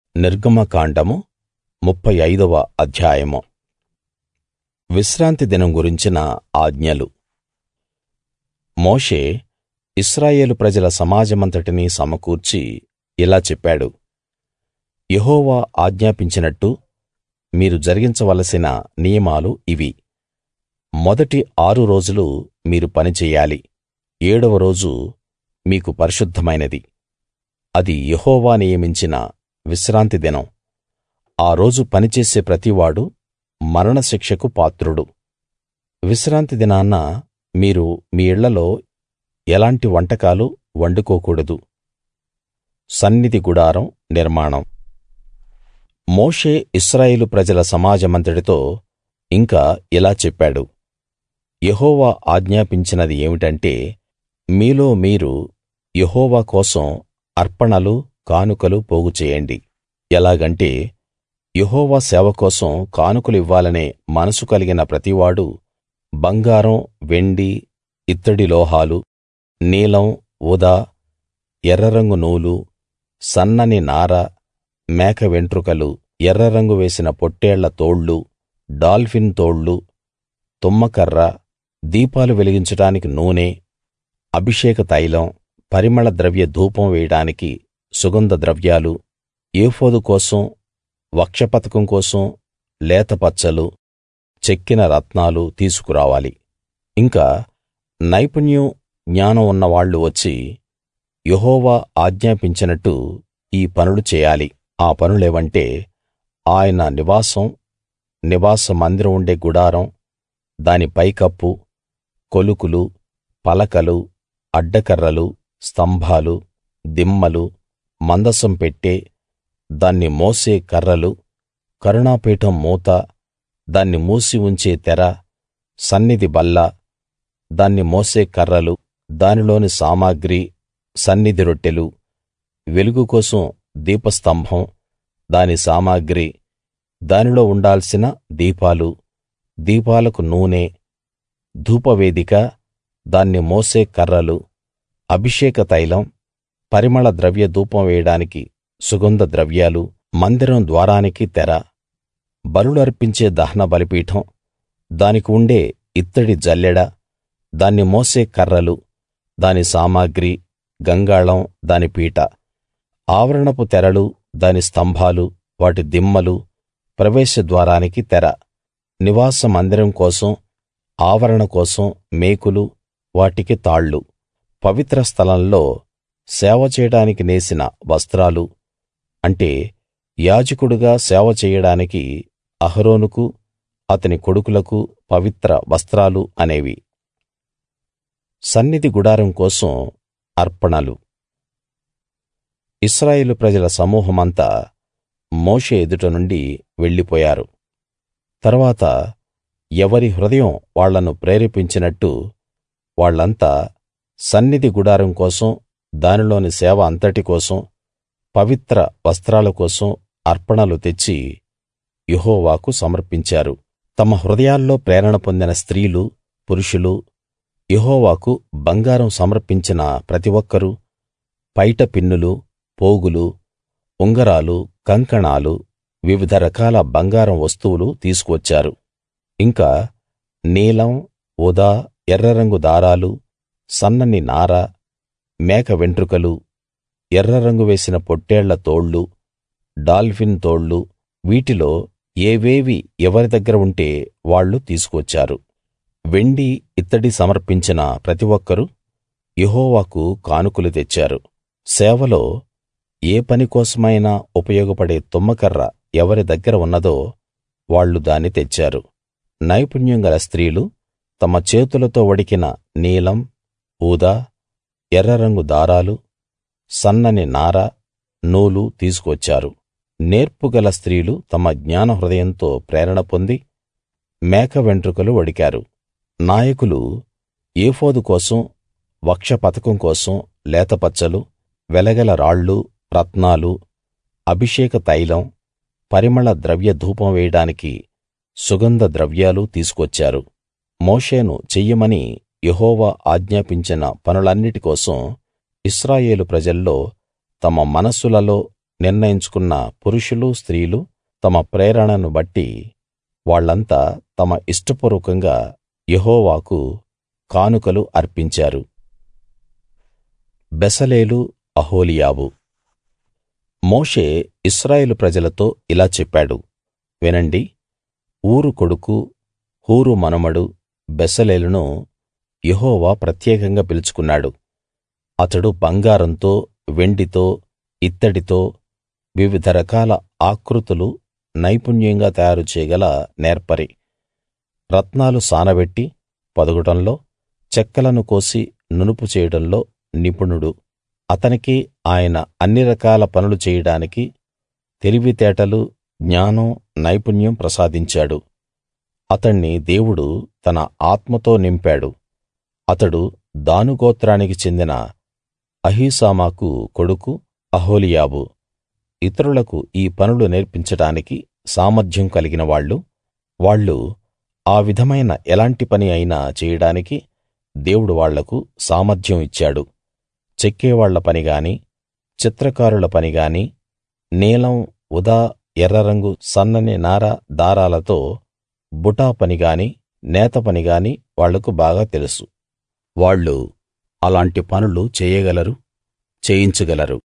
నిర్గమకాండము ముప్ఫై ఐదవ అధ్యాయము విశ్రాంతి దినం గురించిన ఆజ్ఞలు మోషే ఇశ్రాయేలు ప్రజల సమాజమంతటినీ సమకూర్చి ఇలా చెప్పాడు యెహోవా ఆజ్ఞాపించినట్టు మీరు జరిగించవలసిన నియమాలు ఇవి మొదటి ఆరు రోజులు మీరు పని చెయ్యాలి ఏడవ రోజు మీకు పరిశుద్ధమైనది అది యెహోవా నియమించిన విశ్రాంతి దినం ఆ రోజు పనిచేసే ప్రతివాడూ మరణశిక్షకు పాత్రుడు విశ్రాంతి దినాన మీరు మీ ఇళ్ళలో ఎలాంటి వంటకాలు వండుకోకూడదు సన్నిధి గుడారం నిర్మాణం మోషే ఇశ్రాయేలు ప్రజల సమాజమంతటితో ఇంకా ఇలా చెప్పాడు యెహోవా ఆజ్ఞాపించినది ఏమిటంటే మీలో మీరు యెహోవా కోసం అర్పణలు కానుకలు పోగు చేయండి ఎలాగంటే యెహోవా సేవ కోసం కానుకలు ఇవ్వాలనే మనసు కలిగిన ప్రతివాడూ బంగారం వెండి ఇత్తడి లోహాలు నీలం ఊదా ఎర్రరంగు నూలు సన్నని నార మేక వెంట్రుకలు ఎర్రరంగు వేసిన పొట్టేళ్ల తోళ్లు డాల్ఫిన్ తోళ్లు తుమ్మకర్ర దీపాలు వెలిగించడానికి నూనె అభిషేక తైలం పరిమళ ద్రవ్య ధూపం వేయడానికి సుగంధ ద్రవ్యాలు ఏఫోదు కోసం వక్షపతకం కోసం లేత పచ్చలు చెక్కిన రత్నాలు తీసుకురావాలి ఇంకా నైపుణ్యం జ్ఞానం ఉన్నవాళ్ళు వచ్చి యెహోవా ఆజ్ఞాపించినట్టు ఈ పనులు చేయాలి ఆ పనులేవంటే ఆయన నివాసం నివాస మందిరం ఉండే గుడారం దాని పైకప్పు కొలుకులు పలకలు అడ్డకర్రలు స్తంభాలు దిమ్మలు మందసం పెట్టె దాన్ని మోసే కర్రలు కరుణాపీఠం మూత దాన్ని మూసి ఉంచే తెర సన్నిధి బల్ల దాన్ని మోసే కర్రలు దానిలోని సామగ్రి సన్నిధి రొట్టెలు వెలుగు కోసం దీపస్తంభం దాని సామగ్రి దానిలో ఉండాల్సిన దీపాలు దీపాలకు నూనె ధూపవేదిక దాన్ని మోసే కర్రలు అభిషేక తైలం పరిమళ ద్రవ్య ధూపం వేయడానికి సుగంధ ద్రవ్యాలు మందిరం ద్వారానికి తెర బలులు అర్పించే దహన బలిపీఠం దానికి ఉండే ఇత్తడి జల్లెడ దాన్ని మోసే కర్రలు దాని సామగ్రి గంగాళం దాని పీట ఆవరణపు తెరలు దాని స్తంభాలు వాటి దిమ్మలు ప్రవేశ ద్వారానికి తెర నివాస మందిరం కోసం ఆవరణ కోసం మేకులు వాటికి తాళ్ళు పవిత్ర స్థలంలో సేవ చేయడానికి నేసిన వస్త్రాలు అంటే యాజకుడుగా సేవ చెయ్యడానికి అహరోనుకు అతని కొడుకులకు పవిత్ర వస్త్రాలు అనేవి సన్నిధి గుడారం కోసం అర్పణలు ఇశ్రాయేలు ప్రజల సమూహమంతా మోషే ఎదుట నుండి వెళ్ళిపోయారు తరువాత ఎవరి హృదయం వాళ్ళను ప్రేరేపించినట్టు వాళ్ళంతా సన్నిధి గుడారం కోసం దానిలోని సేవ అంతటి కోసం పవిత్ర వస్త్రాల కోసం అర్పణలు తెచ్చి యెహోవాకు సమర్పించారు తమ హృదయాల్లో ప్రేరణ పొందిన స్త్రీలు పురుషులు యెహోవాకు బంగారం సమర్పించిన ప్రతి ఒక్కరూ పైట పిన్నులు పోగులు ఉంగరాలు కంకణాలు వివిధ రకాల బంగారం వస్తువులు తీసుకువచ్చారు ఇంకా నీలం ఊదా ఎర్రరంగు దారాలు సన్నని నార మేక వెంట్రుకలు ఎర్రరంగు వేసిన పొట్టేళ్ల తోళ్లు డాల్ఫిన్ తోళ్లు వీటిలో ఏవేవి ఎవరి దగ్గర ఉంటే వాళ్ళు తీసుకువచ్చారు వెండి ఇత్తడి సమర్పించిన ప్రతి ఒక్కరూ యెహోవాకు కానుకలు తెచ్చారు సేవలో ఏ పని కోసమైనా ఉపయోగపడే తుమ్మకర్ర ఎవరి దగ్గర ఉన్నదో వాళ్ళు దాన్ని తెచ్చారు నైపుణ్యం గల స్త్రీలు తమ చేతులతో వడికిన నీలం ఊదా ఎర్రరంగు దారాలు సన్నని నార నూలు తీసుకువచ్చారు నేర్పుగల స్త్రీలు తమ జ్ఞాన హృదయంతో ప్రేరణ పొంది మేక వెంట్రుకలు వడికారు నాయకులు ఏఫోదు కోసం వక్ష పతకం కోసం లేతపచ్చలు వెలగల రాళ్ళు రత్నాలు అభిషేక తైలం పరిమళ ద్రవ్య ధూపం వేయడానికి సుగంధ ద్రవ్యాలు తీసుకొచ్చారు మోషేను చెయ్యమని యెహోవా ఆజ్ఞాపించిన పనులన్నిటి కోసం ఇశ్రాయేలు ప్రజల్లో తమ మనస్సులలో నిర్ణయించుకున్న పురుషులు స్త్రీలు తమ ప్రేరణను బట్టి వాళ్ళంతా తమ ఇష్టపూర్వకంగా యెహోవాకు కానుకలు అర్పించారు బెసలేలు అహోలీయాబు మోషే ఇశ్రాయేలు ప్రజలతో ఇలా చెప్పాడు వినండి ఊరు కొడుకు హూరు మనుమడు బెసలేలును యెహోవా ప్రత్యేకంగా పిలుచుకున్నాడు అతడు బంగారంతో వెండితో ఇత్తడితో వివిధ రకాల ఆకృతులు నైపుణ్యంగా తయారు చేయగల నేర్పరి రత్నాలు సానబెట్టి పొదగడంలో చెక్కలను కోసి నునుపు చేయడంలో నిపుణుడు అతనికి ఆయన అన్ని రకాల పనులు చేయడానికి తెలివితేటలు జ్ఞానం నైపుణ్యం ప్రసాదించాడు అతణ్ణి దేవుడు తన ఆత్మతో నింపాడు అతడు దాను గోత్రానికి చెందిన అహీసామాకు కొడుకు అహోలీయాబు ఇతరులకు ఈ పనులు నేర్పించడానికి సామర్థ్యం కలిగిన వాళ్ళు వాళ్ళు ఆ విధమైన ఎలాంటి పని అయినా చేయడానికి దేవుడు వాళ్లకు సామర్థ్యం ఇచ్చాడు చెక్కేవాళ్ల పని గాని చిత్రకారుల పని గాని నీలం ఊదా ఎర్ర రంగు సన్నని నార దారాలతో బుటా పని గాని నేత పని గాని వాళ్లకు బాగా తెలుసు వాళ్ళు అలాంటి పనులు చేయగలరు చేయించగలరు